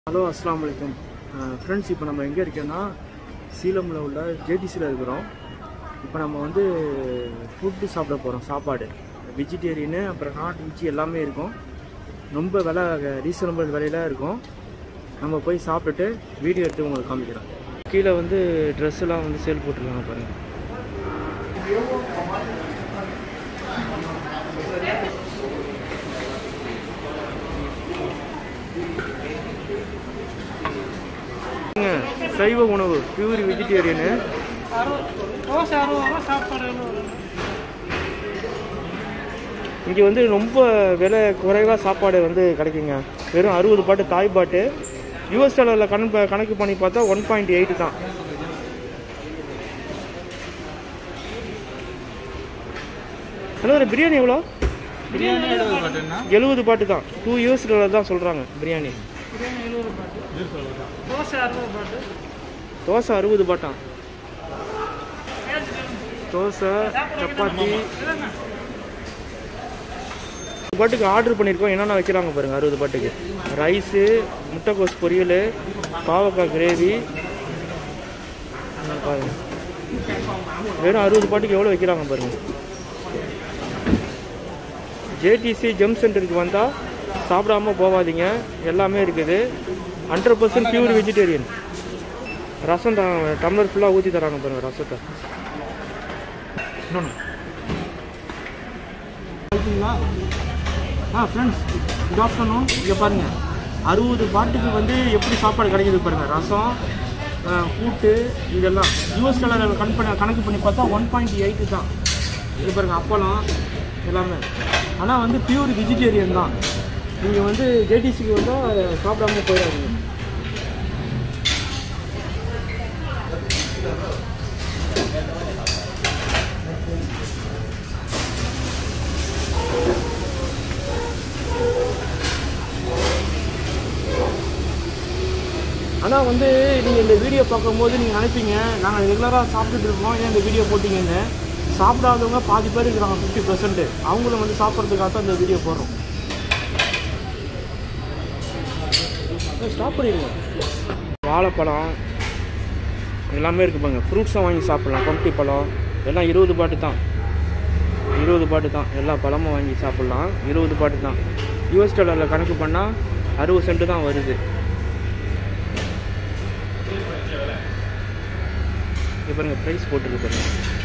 hello அஸ்ஸலாமு அலைக்கும் friends இப்போ நம்ம எங்கே இருக்கோன்னா சீலமில் உள்ள ஜேடிசியில் இருக்கிறோம் இப்போ நம்ம வந்து ஃபுட்டு சாப்பிட போகிறோம் சாப்பாடு வெஜிடேரியனு அப்புறம் நாட் வெஜ்ஜி எல்லாமே இருக்கும் ரொம்ப விலை ரீசனபிள் விலையில இருக்கும் நம்ம போய் சாப்பிட்டுட்டு வீடியோ எடுத்து உங்களுக்கு காமிக்கிறோம் கீழே வந்து ட்ரெஸ் எல்லாம் வந்து சேல் போட்டிருக்காங்க பாருங்கள் சைவ உணவு பியூர் வெஜிடேரியனு தோசை அறுபது ரூபா சாப்பாடு எழுபது ரூபா இங்கே வந்து ரொம்ப விலை குறைவாக சாப்பாடு வந்து கிடைக்குங்க வெறும் அறுபது பாட்டு தாய் பாட்டு யூஎஸ் டாலரில் கணக்கு கணக்கு பண்ணி பார்த்தா ஒன் பாயிண்ட் எயிட் தான் ஹலோ பிரியாணி எவ்வளோ பிரியாணி எழுபது பாட்டுன்னா எழுபது பாட்டு தான் டூ யூஎஸ் டாலர் தான் சொல்கிறாங்க பிரியாணி பிரியாணி எழுபது பாட்டு தோசை அறுபது பாட்டு தோசை அறுபது பாட்டாம் தோசை சப்பாத்தி பாட்டுக்கு ஆர்டர் பண்ணியிருக்கோம் என்னென்ன வைக்கிறாங்க பாருங்க அறுபது பாட்டுக்கு ரைஸு முட்டைக்கோஸ் பொரியல் பாவக்காய் கிரேவி பாருங்க வெறும் அறுபது பாட்டுக்கு எவ்வளோ வைக்கிறாங்க பாருங்க ஜேடிசி ஜெம் சென்டருக்கு வந்தால் சாப்பிடாம போகாதீங்க எல்லாமே இருக்குது hundred percent pure vegetarian rasam தராங்க டம்ளர் ஃபுல்லாக ஊற்றி தராங்க பாருங்க ரசத்தை இன்னொன்று ஓகேங்களா ஆ ஃப்ரெண்ட்ஸ் குட் ஆஃப்டர்நூன் இங்கே பாருங்கள் அறுபது பாட்டுக்கு வந்து எப்படி சாப்பாடு கிடைக்குது பாருங்கள் ரசம் ஆ, கூட்டு இதெல்லாம் யூஎஸ் டாலர் கணக்கு பண்ணி கணக்கு பண்ணி பார்த்தா ஒன் பாயிண்ட் எயிட்டு தான் இது பாருங்கள் அப்பளம் எல்லாமே ஆனால் வந்து பியூர் வெஜிடேரியன் தான் நீங்கள் வந்து ஜேடிசிக்கு வந்தால் சாப்பிடாம போயிடாதீங்க ஆனால் வந்து நீங்கள் இந்த வீடியோ பார்க்கும்போது நீங்கள் நினைப்பீங்க நாங்கள் ரெகுலராக சாப்பிட்டுட்டு இருக்கோம் ஏன் இந்த வீடியோ போட்டிங்கன்னு சாப்பிடாதவங்க பாதி பேர் இருக்கிறாங்க ஃபிஃப்டி பர்சன்ட் அவங்களும் வந்து சாப்பிட்றதுக்காக தான் இந்த வீடியோ போடுறோம் ஸ்டாப் பண்ணிடுங்க வாழைப்பழம் எல்லாமே இருக்கு பாருங்க ஃப்ரூட்ஸும் வாங்கி சாப்பிட்லாம் பம்பி பழம் எல்லாம் இருபது பாட்டு தான் இருபது பாட்டு தான் எல்லா பழமும் வாங்கி சாப்பிட்லாம் இருபது பாட்டு தான் யூஎஸ் டாலரில் கணக்கு பண்ணால் அறுபது சென்ட் தான் வருது இப்போ பாருங்க ப்ரைஸ் போட்டுருக்கு பாருங்க